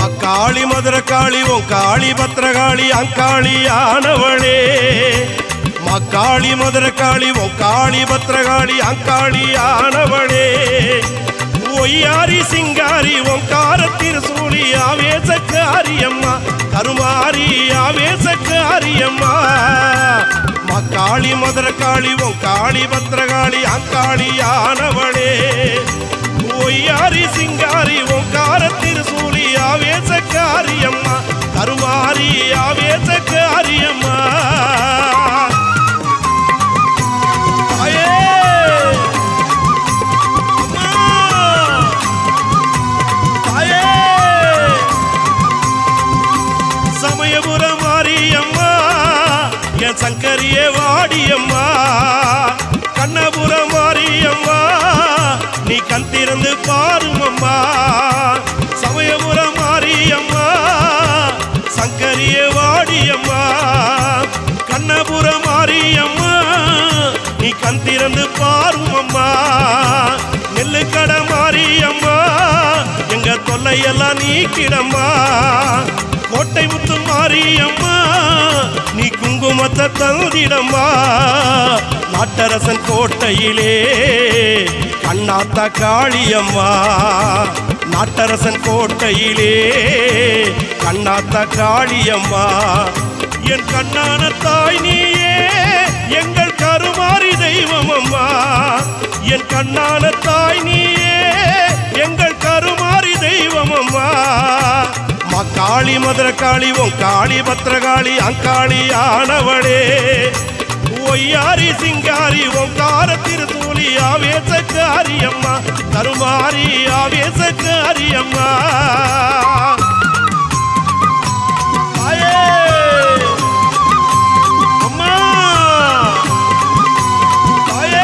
மக்காளி மதுரக்காளி உன் காளி பத்திரகாளி அங்காளி ஆனவளே மக்காளி மதுரக்காளி உன் காளி பத்திரகாளி அங்காளி ஆனவளே ஒய்யாரி சிங்காரி உன் காரத்தின் சூழி ஆவேசக்காரி அம்மா கருமாரி ஆவேசக்காரி அம்மா மக்காளி மதுரக்காளி உன் காளி பத்திரகாளி அங்காளி ஆனவளே ஒய்யாரி சிங்காரி ஓங்காரத்திரு சூழி ஆவேசக்காரி அம்மா கருமாரி ஆவேசக்காரி அம்மா தாயே! அம்மா! தாயே! சமயபுரம் மாரியம்மா என் சங்கரியே வாடியம்மா கண்ணபுரம் மாரியம்மா நீ கண் திறந்து பாருமம்மா சமயபுரம் மாரியம்மா சங்கரியே வாடியம்மா கண்ணபுரம் மாரியம்மா நீ கண் திறந்து பாருமம்மா நெல்லுக்கட மாரியம்மா எங்க தொல்லையெல்லாம் நீக்கிடம்மா கோட்டை முத்து மாரியம்மா நீ குங்குமத்தை தந்திடம்மா நாட்டரசன் கோட்டையிலே கண்ணாத்தா காளியம்மா நாட்டரசன் கோட்டையிலே கண்ணாத்தா காளியம்மா என் கண்ணான தாய் நீயே எங்கள் கருமாறி தெய்வம் அம்மா என் கண்ணான தாய் நீயே எங்கள் கருமாறி தெய்வம் அம்மா மா காளி மதுரகாளி உன் காளி பத்திரகாளி அங்காளி ஆனவளே ஒய்யாரி சிங்காரி உன் கார திருத்தூலி ஆவேசக்காரி அம்மா கருமாரி ஆவேசக்காரி அம்மா தாயே! அம்மா! தாயே!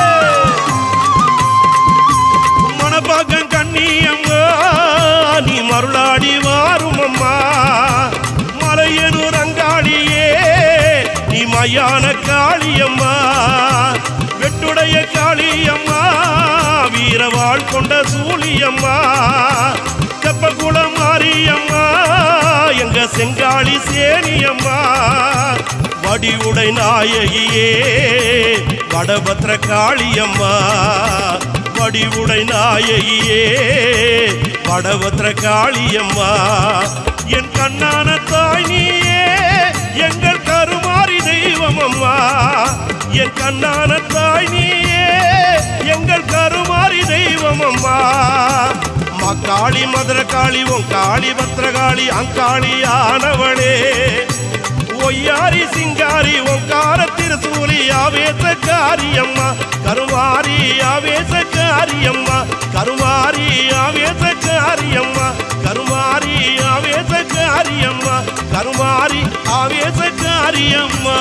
மணப்பாக்கம் கண்ணி அம்மா நீ மருளாடி வாரும் அம்மா மலையனூர் அங்காளியே நீ மையான காளியம்மா வெட்டுடைய காளியம்மா வீரவாள் கொண்ட சூழியம்மா தெப்பகுளம் மாரியம்மா எங்க செங்காளி சேனியம்மா வடிவுடை நாயகியே வடபத்ர காளியம்மா வடிவுடை நாயகியே வடபத்ர காளியம்மா என் கண்ணான தாய் நீயே எங்கள் கருமாறி தெய்வம் அம்மா என் கண்ணான தாய் நீயே எங்கள் கருமாறி தெய்வம் அம்மா அம்மா காளி மதுர காளி உன் காளி பத்திரகாளி அங்காளி ஆனவளே ஒய்யாரி சிங்காரி ஓங்கார திருசூலி ஆவேசக்காரி அம்மா கருமாரி ஆவேசக்காரி அம்மா கருமாரி ஆவேசக்காரி அம்மா கருமாரி ஆவேசக்காரி அம்மா கருமாரி ஆவேசக்காரி அம்மா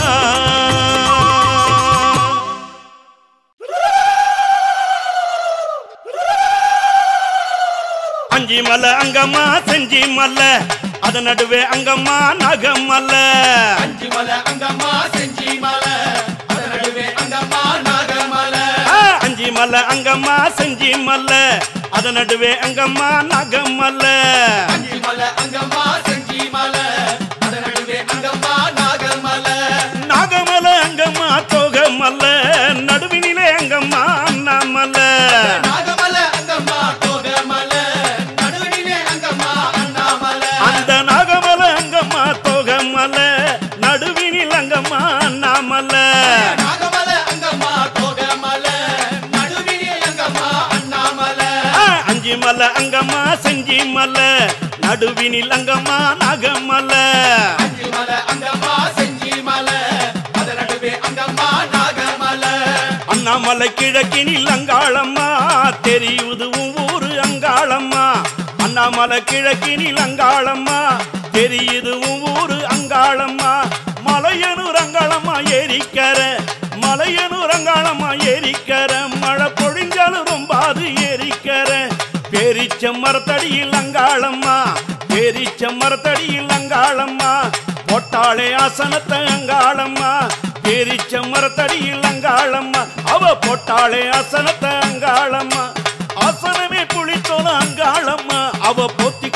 அஞ்சி மலை அங்கம்மா செஞ்சி மல்ல அது நடுவே அங்கம்மா நகமல்ல அஞ்சு மலை அங்கம்மா செஞ்சி மலை அது நடுவே அங்கம்மா நாகமலை ஆ, அஞ்சி மலை அங்கம்மா செஞ்சி மல்ல அது நடுவே அங்கம்மா நகமல்ல அஞ்சு மலை அங்கம்மா செஞ்சி மலை அது நடுவே அங்கம்மா நாகமலை நாகமல அங்கம்மா தோகமல்ல நடுவினிலே அங்கம்மா அண்ணாமல்ல நாகமலை அங்கம்மா தோகமலை நடுவினிலே அங்கம்மா அண்ணாமலை அந்த நாகமல அங்கம்மா தோகமல்ல நடுவினில் அங்கம்மா அண்ணாமல்ல நாகமலை அங்கம்மா தோகமலை நடுவினிலே அங்கம்மா அண்ணாமலை ஆ, அஞ்சி மலை அங்கம்மா செஞ்சி மல்ல நடுவினில் அங்கம்மா நகமல்ல அஞ்சு மலை அங்கம்மா செஞ்சி மலை அது நடுவே அங்கம்மா நாகமலை அண்ணாமலை கிழக்கினில் அங்காளம்மா தெரியுது உன் ஊரு அங்காளம்மா அண்ணாமலை கிழக்கினில் அங்காளம்மா தெரியுது உன் ஊரு அங்காளம்மா மலையனூர் அங்காளம்மா ஏரிக்கர மலையனூர் அங்காளம்மா ஏரிக்கர மழை பொழிஞ்சாலும் ரொம்ப அது ஏரிக்கர பேரிச்ச மரத்தடியில் அங்காளம்மா பேரிச்ச மரத்தடியில் அங்காளம்மா போட்டாளே ஆசனத்தை அங்காளம்மா பேரிச்ச மரத்தடியில் அங்காளம்மா அவ போட்டாளே ஆசனத்தை அங்காளம்மா ஆசனமே புளித்தோல அங்காளம்மா அவ போத்தி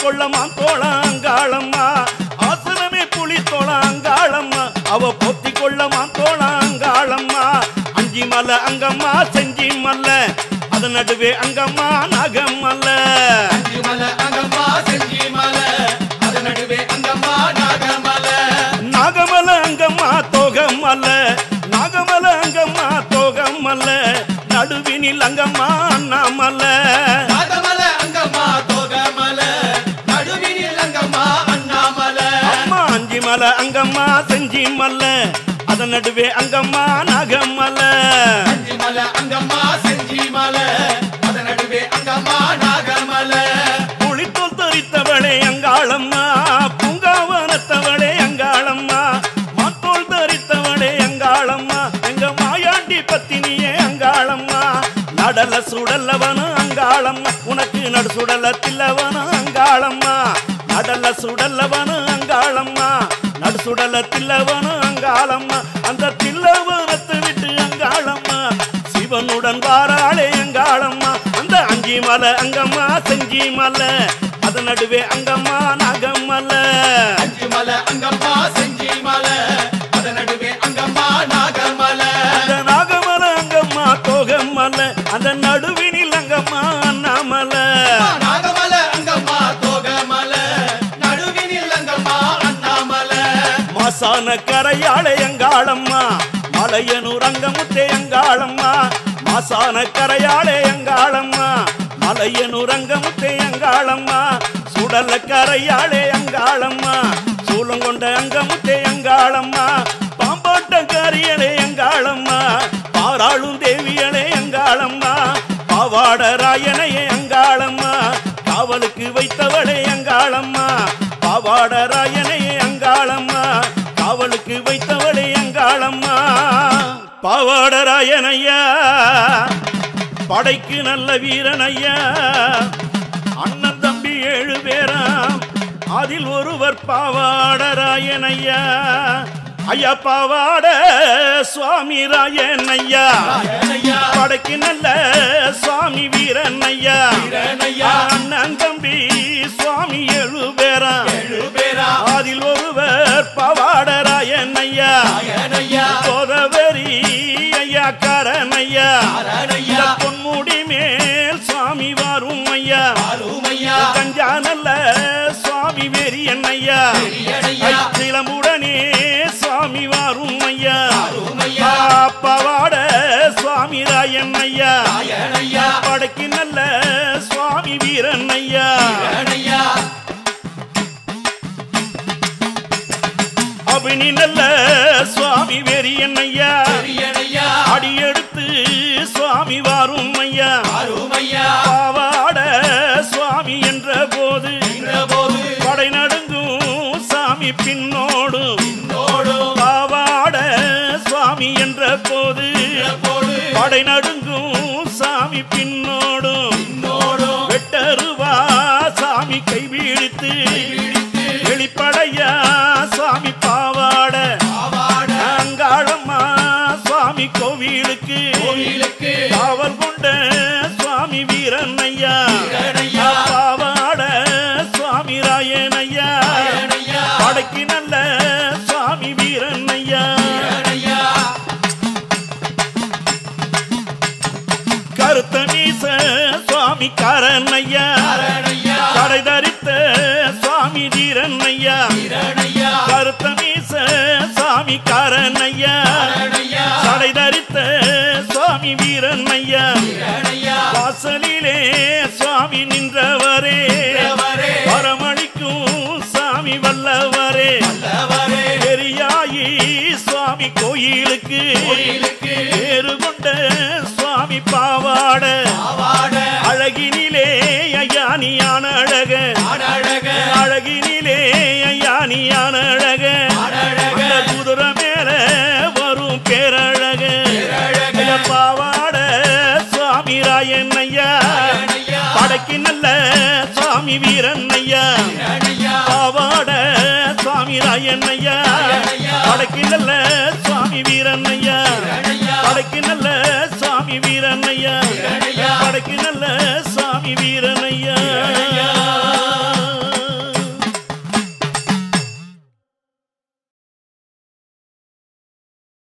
கொள்ளமான் தோளாங்காளம்மா ஆசனமே புலி தோளாங்காளம்மா அவ பொத்தி கொள்ளமான் தோளாங்காளம்மா அஞ்சி மலை அங்கம்மா செஞ்சி மல்ல அதன் நடுவே அங்கம்மா நாகமல்ல அஞ்சுமல அங்கம்மா செஞ்சி மலை அது நடுவே அங்கம்மா நாகமலை நாகமல அங்கம்மா தோகமல்ல நாகமல அங்கம்மா தோகமல்ல நடுவினில் அங்கம்மா அண்ணாமல்ல நாகமல அங்கம்மா தோகமலை நடுவினில் அங்கம்மா அண்ணாமலை அம்மா அஞ்சி மலை அங்கம்மா செஞ்சி மல்ல அதன் நடுவே அங்கம்மா நாகமல்ல அஞ்சுமல அங்கம்மா செஞ்சி மலை அது நடுவே அங்கம்மா நாகமலை புளித்தோல் தரித்தவளே அங்காளம்மா பூங்காவனத்தவளே அங்காளம்மா மாத்தோல் தரித்தவளே அங்காளம்மா எங்க மாயாண்டி பத்தினியே அங்காளம்மா நடல சுடல்லவன அங்காளம்மா உனக்கு நடு சுடல தில்லவன அங்காளம்மா நடல சுடல்லவன அங்காளம்மா நடு சுடல தில்லவன அங்காளம்மா அந்த தில்லவனத்தை விட்டு அங்காளம்மா சிவனுடன் வாராளே அங்காளம்மா அந்த அஞ்சி மலை அங்கம்மா செஞ்சி மலை அது நடுவே அங்கம்மா நாகம்மல்ல அஞ்சுமல அங்கம்மா செஞ்சி மலை அது நடுவே அங்கம்மா நாகமலை அந்த நாகமல அங்கம்மா தோகம்மல்ல அந்த நடுவினில் அங்கம்மா அண்ணாமல நாகமல அங்கம்மா தோகமலை நடுவினில் அங்கம்மா அண்ணாமலை மாசான கரையாளே அங்காளம்மா மலையனூர் அங்கமுத்தே அங்காளம்மா மாசான கரையாளே அங்காளம்மா மலையனூர் அங்கமுத்தே அங்காளம்மா சுடல கரையாளே அங்காளம்மா சூளங்கொண்ட அங்கமுத்தே அங்காளம்மா பாம்பாட்ட கரியளே அங்காளம்மா பாராளும் தேவியளே அங்காளம்மா பாவாட ராயனையே அங்காளம்மா காவலுக்கு வைத்தவளே அங்காளம்மா பாவாட ராயனையே அங்காளம்மா காவலுக்கு வைத்தவளே அங்காளம்மா பாவாட ராயனையா படைக்கு நல்ல வீரனையா அண்ணன் தம்பி ஏழு பேராம் அதில் ஒருவர் பாவாட ராயனையா ஐயா பாவாட சுவாமி ராயனையா ராயனையா படைக்கு நல்ல சுவாமி வீரன் ஐயா வீரனையா. அண்ணன் தம்பி சுவாமி எழு பேரா ஏழு பேரா அதில் ஒருவர் பவாடராயன் ஐயா ராயனையா கோதவரி ஐயா கரண் ஐயா அரணனையா இந்த பொன்முடி மேல் சுவாமி வரும் ஐயா அருமையா கஞ்சா நல்ல சுவாமி வெறியன் ஐயா பெரியனையா சிலமுடனே சுவாமி வரும் ஐயா அருமையா பவாட சுவாமி ராயன் ஐயா ராயனையா படைக்கு நல்ல சுவாமி வீரன் ஐயா அரணனையா அபினி நல்ல சுவாமி வெறியன் ஐயா பெரியனையா அடியெடுத்து சுவாமி வாரும் ஐயா அருமையா பாவாட சுவாமி என்ற போது இன்றபோது படை நடுங்கும் சாமி பின்னோடும் நோடும் பாவாட சுவாமி என்ற போது இன்றபோது படை நடுங்கும் சாமி பின்னோடும் நோடும் வெட்டருவா சாமி கைவிழித்து பிடித்து வெளிப்படையா சுவாமி பாவாட ஆவாட அங்காளம்மா சுவாமி கோவிலுக்கு கோயிலுக்கு காவல் கொண்ட சுவாமி வீரன் ஐயா வீரனையா. பாவாட சுவாமி ராயன் ஐயா ராயனையா. படைக்கு நல்ல சுவாமி வீரன் ஐயா அரணனையா கருத்த மீச சுவாமி காரன் ஐயா அரணனையா கடை தரித்த சுவாமி தீரன் ஐயா அரணனையா கருத்த மீச சுவாமி காரன் ஐயா அரணனையா கடை தரித்த சுவாமி வீரன் ஐயா அரணனையா வாசலிலே சுவாமி நின்றவரே தேவரே வரமணிக்கும் சாமி வல்லவரே நல்லவரே பெரியாயி சுவாமி கோயிலுக்கு கோயிலுக்கு பேரு கொண்ட சுவாமி பாவாட ஆவாட அழகினிலே ஐயானியான அழக ஆடழக அழகினிலே ஐயானியான அழக ஆடழக அந்த குதிரை மேல வரும் பேரழக பேரழக. ஐயா, பாவாட சுவாமி ராயன் ஐயா அரணனையா படைக்கு நல்ல சுவாமி வீரன் ஐயா அரணனையா பாவாட சுவாமி ராயன் ஐயா ஐயா. படைக்கு நல்ல சுவாமி வீரன் ஐயா அரணனையா படைக்கு நல்ல சுவாமி வீரன் ஐயா அரணனையா படைக்கு நல்ல சுவாமி வீரன் ஐயா